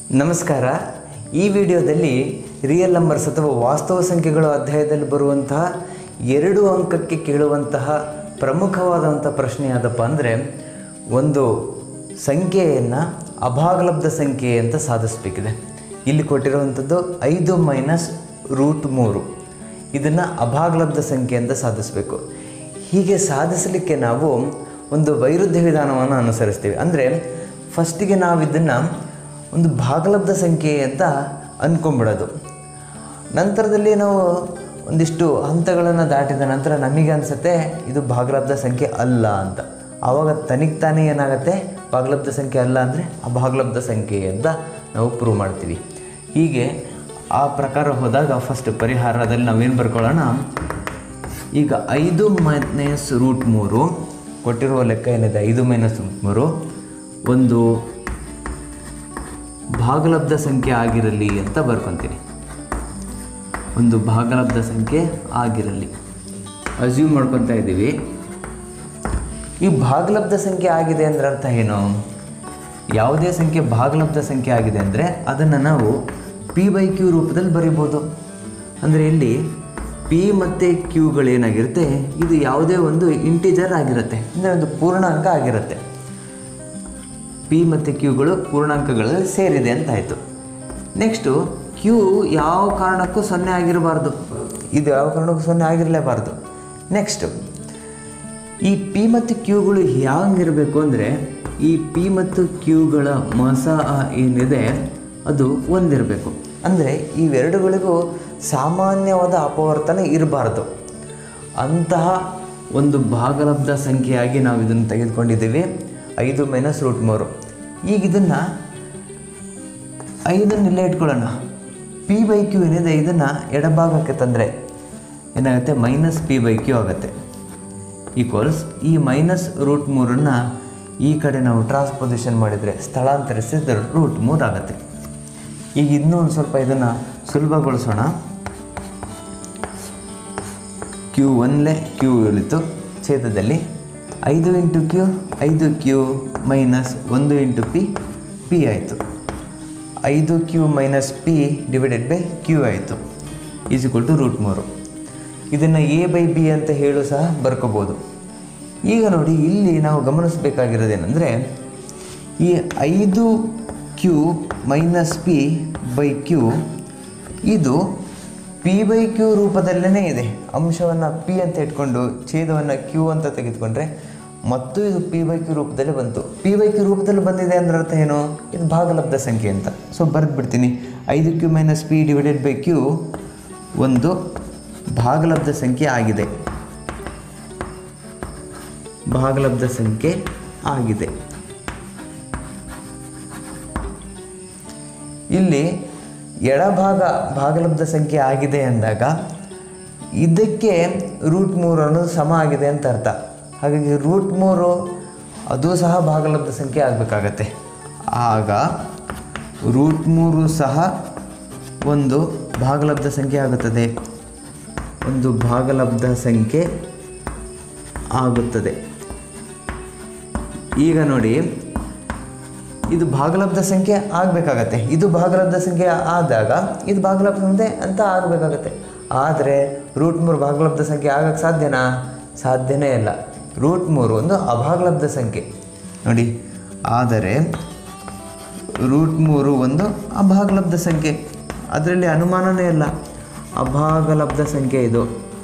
ನಮಸ್ಕಾರ ಈ ವಿಡಿಯೋದಲ್ಲಿ ರಿಯಲ್ ನಂಬರ್ಸ್ ಅಥವಾ ವಾಸ್ತವ ಸಂಖ್ಯೆಗಳು ಅಧ್ಯಾಯದಲ್ಲಿ ಬರುವಂತಹ ಎರಡು ಅಂಕಕ್ಕೆ ಕೇಳುವಂತಹ ಪ್ರಮುಖವಾದಂಥ ಪ್ರಶ್ನೆ ಯಾವುದಪ್ಪ ಅಂದರೆ ಒಂದು ಸಂಖ್ಯೆಯನ್ನು ಅಭಾಗಲಬ್ಧ ಸಂಖ್ಯೆ ಅಂತ ಸಾಧಿಸಬೇಕಿದೆ ಇಲ್ಲಿ ಕೊಟ್ಟಿರುವಂಥದ್ದು ಐದು ಮೈನಸ್ ರೂಟ್ ಮೂರು ಇದನ್ನು ಅಭಾಗಲಬ್ಧ ಸಂಖ್ಯೆ ಅಂತ ಸಾಧಿಸಬೇಕು ಹೀಗೆ ಸಾಧಿಸಲಿಕ್ಕೆ ನಾವು ಒಂದು ವೈರುಧ್ಯ ವಿಧಾನವನ್ನು ಅನುಸರಿಸ್ತೀವಿ ಅಂದರೆ ಫಸ್ಟಿಗೆ ನಾವು ಇದನ್ನು ಒಂದು ಭಾಗಲಬ್ಧ ಸಂಖ್ಯೆ ಅಂತ ಅಂದ್ಕೊಂಬಿಡೋದು ನಂತರದಲ್ಲಿ ನಾವು ಒಂದಿಷ್ಟು ಹಂತಗಳನ್ನು ದಾಟಿದ ನಂತರ ನಮಗೆ ಅನಿಸುತ್ತೆ ಇದು ಭಾಗಲಬ್ಧ ಸಂಖ್ಯೆ ಅಲ್ಲ ಅಂತ ಆವಾಗ ತನಿಗೆ ತಾನೇ ಏನಾಗುತ್ತೆ ಭಾಗಲಬ್ಧ ಸಂಖ್ಯೆ ಅಲ್ಲ ಅಂದರೆ ಅಭಾಗಲಬ್ಧ ಸಂಖ್ಯೆ ಅಂತ ನಾವು ಪ್ರೂವ್ ಮಾಡ್ತೀವಿ ಹೀಗೆ ಆ ಪ್ರಕಾರ ಹೋದಾಗ ಫಸ್ಟ್ ಪರಿಹಾರದಲ್ಲಿ ನಾವೇನು ಬರ್ಕೊಳ್ಳೋಣ ಈಗ ಐದು ಮೈನಸ್ ರೂಟ್ ಮೂರು ಕೊಟ್ಟಿರುವ ಲೆಕ್ಕ ಏನಿದೆ ಐದು ಮೈನಸ್ ರೂಟ್ ಮೂರು ಒಂದು ಭಾಗಲಬ್ಧ ಸಂಖ್ಯೆ ಆಗಿರಲಿ ಅಂತ ಬರ್ಕೊತೀನಿ ಒಂದು ಭಾಗಲಬ್ಧ ಸಂಖ್ಯೆ ಆಗಿರಲಿ ಅಸ್ಯೂಮ್ ಮಾಡ್ಕೊತಾ ಇದ್ದೀವಿ ಈ ಭಾಗಲಬ್ಧ ಸಂಖ್ಯೆ ಆಗಿದೆ ಅಂದ್ರೆ ಅರ್ಥ ಏನು ಯಾವುದೇ ಸಂಖ್ಯೆ ಭಾಗಲಬ್ಧ ಸಂಖ್ಯೆ ಆಗಿದೆ ಅಂದರೆ ಅದನ್ನು ನಾವು ಪಿ ಬೈ ಕ್ಯೂ ರೂಪದಲ್ಲಿ ಬರಿಬೋದು ಅಂದರೆ ಇಲ್ಲಿ ಪಿ ಮತ್ತು ಕ್ಯೂಗಳೇನಾಗಿರುತ್ತೆ ಇದು ಯಾವುದೇ ಒಂದು ಇಂಟಿಜರ್ ಆಗಿರುತ್ತೆ ಅಂದರೆ ಒಂದು ಪೂರ್ಣಾಂಕ ಆಗಿರುತ್ತೆ ಪಿ ಮತ್ತು ಕ್ಯೂಗಳು ಪೂರ್ಣಾಂಕಗಳಲ್ಲಿ ಸೇರಿದೆ ಅಂತ ಆಯಿತು ನೆಕ್ಸ್ಟು ಕ್ಯೂ ಯಾವ ಕಾರಣಕ್ಕೂ ಸೊನ್ನೆ ಆಗಿರಬಾರ್ದು ಇದು ಯಾವ ಕಾರಣಕ್ಕೂ ಸೊನ್ನೆ ಆಗಿರಲೇಬಾರ್ದು ನೆಕ್ಸ್ಟು ಈ ಪಿ ಮತ್ತು ಕ್ಯೂಗಳು ಹ್ಯಾಂಗಿರಬೇಕು ಅಂದರೆ ಈ ಪಿ ಮತ್ತು ಕ್ಯೂಗಳ ಮಸ ಏನಿದೆ ಅದು ಒಂದಿರಬೇಕು ಅಂದರೆ ಇವೆರಡುಗಳಿಗೂ ಸಾಮಾನ್ಯವಾದ ಅಪವರ್ತನ ಇರಬಾರ್ದು ಅಂತಹ ಒಂದು ಭಾಗಲಬ್ಧ ಸಂಖ್ಯೆಯಾಗಿ ನಾವು ಇದನ್ನು ತೆಗೆದುಕೊಂಡಿದ್ದೀವಿ ಐದು ಮೈನಸ್ ರೂಟ್ ಮೂರು ಈಗ ಇದನ್ನು ಐದನ್ನೆಲ್ಲ ಇಟ್ಕೊಳ್ಳೋಣ ಪಿ ಬೈ ಕ್ಯೂ ಏನಿದೆ ಇದನ್ನು ಎಡಭಾಗಕ್ಕೆ ತಂದರೆ ಏನಾಗುತ್ತೆ ಮೈನಸ್ ಪಿ ಬೈ ಕ್ಯೂ ಆಗುತ್ತೆ ಈಕ್ವಲ್ಸ್ ಈ ಮೈನಸ್ ರೂಟ್ ಮೂರನ್ನು ಈ ಕಡೆ ನಾವು ಟ್ರಾನ್ಸ್ಪೊಸಿಷನ್ ಮಾಡಿದರೆ ಸ್ಥಳಾಂತರಿಸಿದ್ರೆ ರೂಟ್ ಮೂರು ಆಗುತ್ತೆ ಈಗ ಇನ್ನೂ ಒಂದು ಸ್ವಲ್ಪ ಇದನ್ನು ಸುಲಭಗೊಳಿಸೋಣ ಕ್ಯೂ ಒನ್ಲೆ ಕ್ಯೂ ಉಳಿತು ಛೇದದಲ್ಲಿ ಐದು ಇಂಟು ಕ್ಯೂ ಐದು ಕ್ಯೂ ಮೈನಸ್ ಒಂದು ಇಂಟು ಪಿ ಪಿ ಆಯಿತು ಐದು Q minus P divided by Q ಆಯಿತು ಈಸ್ ಈಕ್ವಲ್ ಟು ರೂಟ್ ಮೂರು ಇದನ್ನು ಎ ಬೈ ಬಿ ಅಂತ ಹೇಳು ಸಹ ಬರ್ಕೋಬೋದು ಈಗ ನೋಡಿ ಇಲ್ಲಿ ನಾವು ಗಮನಿಸಬೇಕಾಗಿರೋದೇನೆಂದರೆ ಈ ಐದು Q minus P by Q ಇದು ಪಿ ಬೈ ಕ್ಯೂ ರೂಪದಲ್ಲೇ ಇದೆ ಅಂಶವನ್ನು ಪಿ ಅಂತ ಇಟ್ಕೊಂಡು ಛೇದವನ್ನು ಕ್ಯೂ ಅಂತ ತೆಗೆದುಕೊಂಡ್ರೆ ಮತ್ತು ಇದು ಪಿ ಬೈ ಕ್ಯೂ ರೂಪದಲ್ಲಿ ಬಂತು ಪಿ ಬೈ ಕ್ಯೂ ರೂಪದಲ್ಲಿ ಬಂದಿದೆ ಅಂದ್ರೆ ಅರ್ಥ ಏನು ಇದು ಭಾಗಲಬ್ಧ ಸಂಖ್ಯೆ ಅಂತ ಸೊ ಬರೆದ್ಬಿಡ್ತೀನಿ ಐದು Q minus P divided by Q ಒಂದು ಭಾಗಲಬ್ಧ ಸಂಖ್ಯೆ ಆಗಿದೆ ಭಾಗಲಬ್ಧ ಸಂಖ್ಯೆ ಆಗಿದೆ ಇಲ್ಲಿ ಎಡಭಾಗ ಭಾಗಲಬ್ಧ ಸಂಖ್ಯೆ ಆಗಿದೆ ಅಂದಾಗ ಇದಕ್ಕೆ ರೂಟ್ ಮೂರು ಅನ್ನೋದು ಸಮ ಆಗಿದೆ ಅಂತ ಅರ್ಥ ಹಾಗಾಗಿ ರೂಟ್ ಮೂರು ಅದು ಸಹ ಭಾಗಲಬ್ಧ ಸಂಖ್ಯೆ ಆಗಬೇಕಾಗತ್ತೆ ಆಗ ರೂಟ್ ಮೂರು ಸಹ ಒಂದು ಭಾಗಲಬ್ಧ ಸಂಖ್ಯೆ ಆಗುತ್ತದೆ ಒಂದು ಭಾಗಲಬ್ಧ ಸಂಖ್ಯೆ ಆಗುತ್ತದೆ ಈಗ ನೋಡಿ ಇದು ಭಾಗಲಬ್ಧ ಸಂಖ್ಯೆ ಆಗಬೇಕಾಗತ್ತೆ ಇದು ಭಾಗಲಬ್ಧ ಸಂಖ್ಯೆ ಆದಾಗ ಇದು ಭಾಗಲಬ್ಧ ಸಂಖ್ಯೆ ಅಂತ ಆಗಬೇಕಾಗತ್ತೆ ಆದರೆ ರೂಟ್ ಮೂರು ಭಾಗಲಬ್ಧ ಸಂಖ್ಯೆ ಆಗಕ್ಕೆ ಸಾಧ್ಯನಾ ಸಾಧ್ಯನೇ ಇಲ್ಲ ರೂಟ್ ಮೂರು ಒಂದು ಅಭಾಗಲಬ್ಧ ಸಂಖ್ಯೆ ನೋಡಿ ಆದರೆ ರೂಟ್ ಮೂರು ಒಂದು ಅಭಾಗಲಬ್ಧ ಸಂಖ್ಯೆ ಅದರಲ್ಲಿ ಅನುಮಾನನೇ ಇಲ್ಲ ಅಭಾಗಲಬ್ಧ ಸಂಖ್ಯೆ ಇದು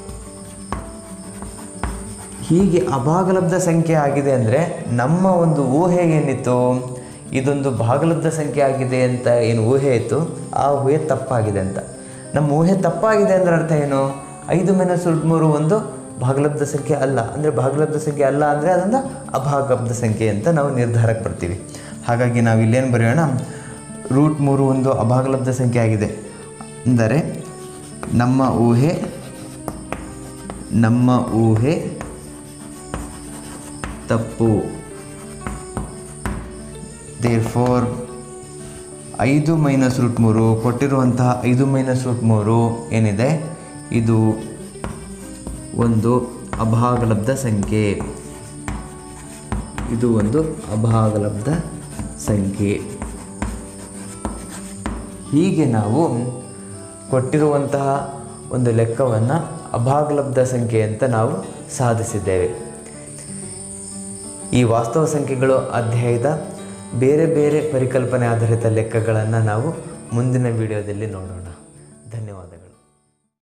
ಹೀಗೆ ಅಭಾಗಲಬ್ಧ ಸಂಖ್ಯೆ ಆಗಿದೆ ಅಂದರೆ ನಮ್ಮ ಒಂದು ಊಹೆ ಏನಿತ್ತು ಇದೊಂದು ಭಾಗಲಬ್ಧ ಸಂಖ್ಯೆ ಆಗಿದೆ ಅಂತ ಏನು ಊಹೆ ಇತ್ತು ಆ ಊಹೆ ತಪ್ಪಾಗಿದೆ ಅಂತ ನಮ್ಮ ಊಹೆ ತಪ್ಪಾಗಿದೆ ಅಂದ್ರೆ ಅರ್ಥ ಏನು ಐದು ಮೈನಸ್ ರೂಟ್ ಮೂರು ಒಂದು ಭಾಗಲಬ್ಧ ಸಂಖ್ಯೆ ಅಲ್ಲ ಅಂದರೆ ಭಾಗಲಬ್ಧ ಸಂಖ್ಯೆ ಅಲ್ಲ ಅಂದರೆ ಅದೊಂದು ಅಭಾಗಲಬ್ಧ ಸಂಖ್ಯೆ ಅಂತ ನಾವು ನಿರ್ಧಾರಕ್ಕೆ ಬರ್ತೀವಿ ಹಾಗಾಗಿ ನಾವು ಇಲ್ಲೇನು ಬರೆಯೋಣ ರೂಟ್ ಮೂರು ಒಂದು ಅಭಾಗಲಬ್ಧ ಸಂಖ್ಯೆ ಆಗಿದೆ ಅಂದರೆ ನಮ್ಮ ಊಹೆ ನಮ್ಮ ಊಹೆ ತಪ್ಪು ದೇರ್ ಫೋರ್ ಐದು ಮೈನಸ್ ರೂಟ್ ಮೂರು ಕೊಟ್ಟಿರುವಂತಹ ಐದು ಮೈನಸ್ ರೂಟ್ ಮೂರು ಏನಿದೆ ಇದು ಒಂದು ಅಭಾಗಲಬ್ಧ ಸಂಖ್ಯೆ ಇದು ಒಂದು ಅಭಾಗಲಬ್ಧ ಸಂಖ್ಯೆ ಹೀಗೆ ನಾವು ಕೊಟ್ಟಿರುವಂತಹ ಒಂದು ಲೆಕ್ಕವನ್ನು ಅಭಾಗಲಬ್ಧ ಸಂಖ್ಯೆ ಅಂತ ನಾವು ಸಾಧಿಸಿದ್ದೇವೆ ಈ ವಾಸ್ತವ ಸಂಖ್ಯೆಗಳು ಅಧ್ಯಾಯದ ಬೇರೆ ಬೇರೆ ಪರಿಕಲ್ಪನೆ ಆಧಾರಿತ ಲೆಕ್ಕಗಳನ್ನು ನಾವು ಮುಂದಿನ ವಿಡಿಯೋದಲ್ಲಿ ನೋಡೋಣ